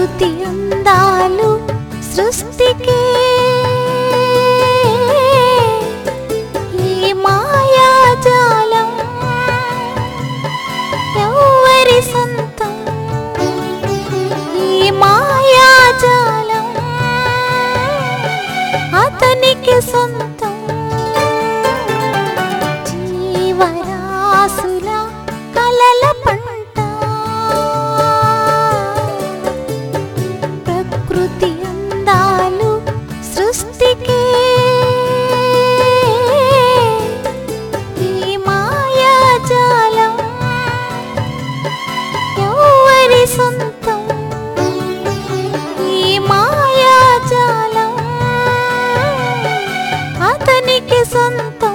ప్రకృతి అందాలు సృష్టికే ఈ మాయాజాలం ఎవరి సొంతం ఈ మాయాజాలం అతనికి సొంతం జీవరాశుల కలల పంట ప్రకృతి అందాలు సృష్టికే ఈ మాయాజాలం ఎవరి సొంతం ఈ మాయాజాలం అతనికి సొంతం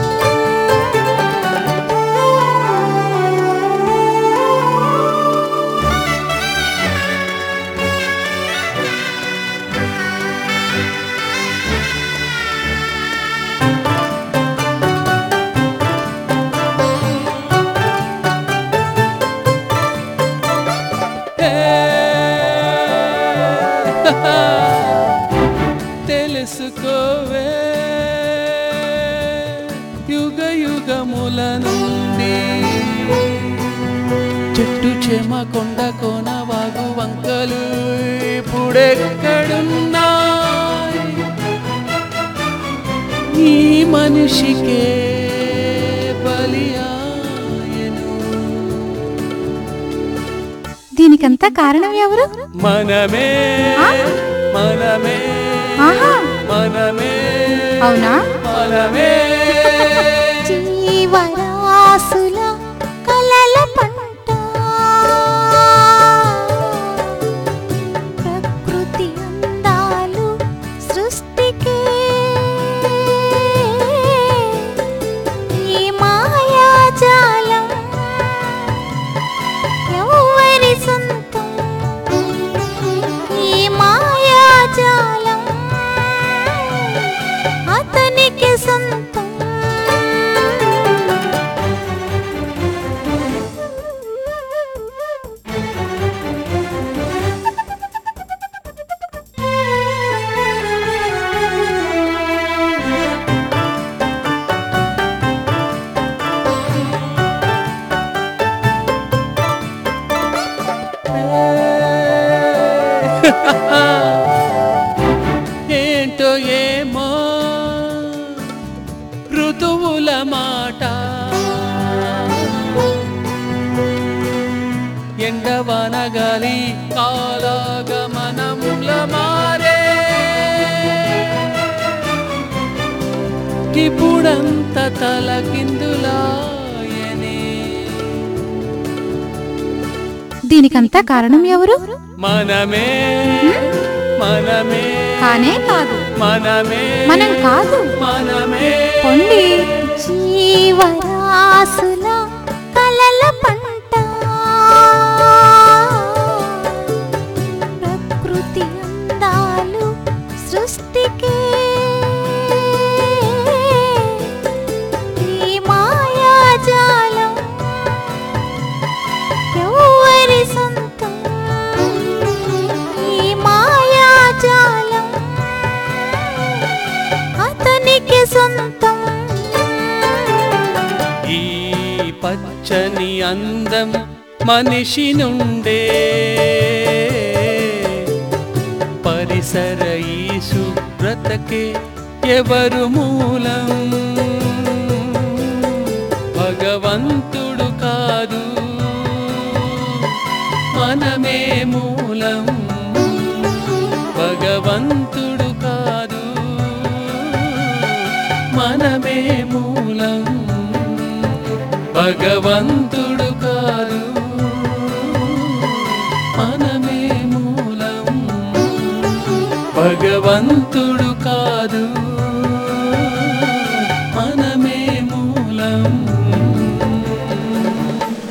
తెలుసుకోవే యుగ యుగముల నుండి చెట్టు చెమ కొండ కోన వాగు వంకలు ఇప్పుడెక్కడున్నాయి ఈ మనిషికే బలియాయను దీనికంతా కారణం ఎవరు మనమే ఆ? మనమే ఆహా మనమే అవునా మనమే జీవరాశుల కలల పంట ప్రకృతి అందాలు సృష్టికే ఈ మాయాజాలం ఎవరి సొంతం ఈ మాయాజాలం అతనికి సొంతం ఏంటో ఏమో ఋతువుల మాట ఎండవన గాలి కాలాగమనంల మారే ఇప్పుడంత తలకిందులాయనే దీనికంతా కారణం ఎవరు మనమే మనమే కానే కాదు మనమే మనం కాదు మనమే పొండి జీవరాశుల కలల పంట ప్రకృతి అందాలు సృష్టికే ఈ మాయాజాలం ఎవరి సొంతం ఈ మాయాజాలం అతనికి సొంతం ఈ పచ్చని అందం మనిషి నుండే పరిసర ఈ శుభ్రతకే ఎవరు మూలం భగవంతుడు కాదు మనమే మూలం భగవంతుడు కాదు మనమే మూలం భగవంతుడు కాదు మనమే మూలం భగవంతుడు కాదు